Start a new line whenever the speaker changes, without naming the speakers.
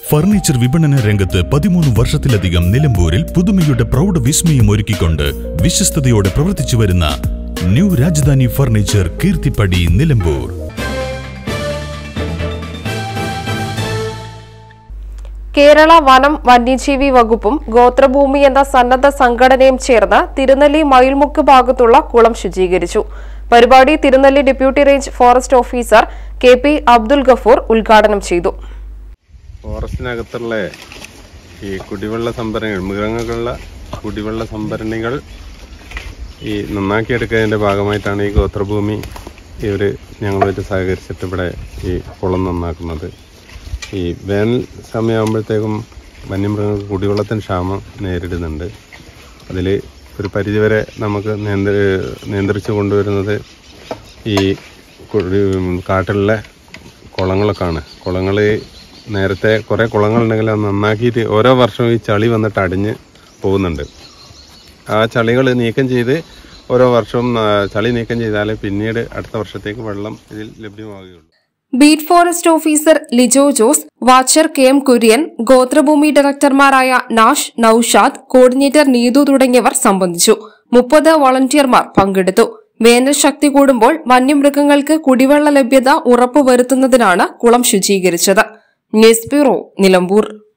furniture വിപണന രംഗത്ത് പതിമൂന്ന് വർഷത്തിലധികം നിലമ്പൂരിൽ പുതുമയുടെ പ്രൗഢ വിസ്മയം ഒരുക്കിക്കൊണ്ട് വിശ്വസ്തയോടെ പ്രവർത്തിച്ചു വരുന്ന ന്യൂ രാജധാനി ഫർണിച്ചർ കീർത്തിപ്പടി നിലമ്പൂർ
കേരള വനം വന്യജീവി വകുപ്പും ഗോത്രഭൂമി എന്ന സന്നദ്ധ സംഘടനയും ചേർന്ന് തിരുനെല്ലി മയിൽമുക്ക് ഭാഗത്തുള്ള കുളം ശുചീകരിച്ചു പരിപാടി Thirunelli deputy range forest officer K P Abdul Gafoor ഉദ്ഘാടനം ചെയ്തു
ഫോറസ്റ്റിനകത്തുള്ള ഈ കുടിവെള്ള സംഭരണികൾ മൃഗങ്ങൾക്കുള്ള കുടിവെള്ള സംഭരണികൾ ഈ നന്നാക്കിയെടുക്കുന്നതിൻ്റെ ഭാഗമായിട്ടാണ് ഈ ഗോത്രഭൂമി ഇവർ ഞങ്ങളുമായിട്ട് സഹകരിച്ചിട്ട് ഇവിടെ ഈ കുളം നന്നാക്കുന്നത് ഈ വേനൽ സമയമാകുമ്പോഴത്തേക്കും വന്യമൃഗങ്ങൾക്ക് കുടിവെള്ളത്തിന് ക്ഷാമം നേരിടുന്നുണ്ട് അതിൽ ഒരു പരിധിവരെ നമുക്ക് നിയന്ത്ര നിയന്ത്രിച്ചു കൊണ്ടുവരുന്നത് ഈ കുടി കാട്ടിലുള്ള കുളങ്ങളൊക്കെയാണ് കുളങ്ങൾ നേരത്തെ കുറേ കുളങ്ങളുണ്ടെങ്കിൽ അത് നന്നാക്കിയിട്ട് ഓരോ വർഷവും ഈ ചളി വന്നിട്ട് അടിഞ്ഞ് പോകുന്നുണ്ട് ആ ചളികൾ നീക്കം ചെയ്ത് ഓരോ വർഷവും ആ, ചളി നീക്കം ചെയ്താലേ പിന്നീട് അടുത്ത വർഷത്തേക്ക് വെള്ളം ഇതിൽ ലഭ്യമാവുകയുള്ളൂ
beat forest officer Lijo Jose watcher K M Kurian ഗോത്രഭൂമി ഡയറക്ടർമാരായ നാഷ് നൌഷാദ് കോർഡിനേറ്റർ നീതു തുടങ്ങിയവർ സംബന്ധിച്ചു മുപ്പത് വളണ്ടിയർമാർ പങ്കെടുത്തു വേനൽ ശക്തി കൂടുമ്പോൾ വന്യമൃഗങ്ങൾക്ക് കുടിവെള്ള ലഭ്യത ഉറപ്പുവരുത്തുന്നതിനാണ് കുളം ശുചീകരിച്ചത് ന്യൂസ് ബ്യൂറോ നിലമ്പൂർ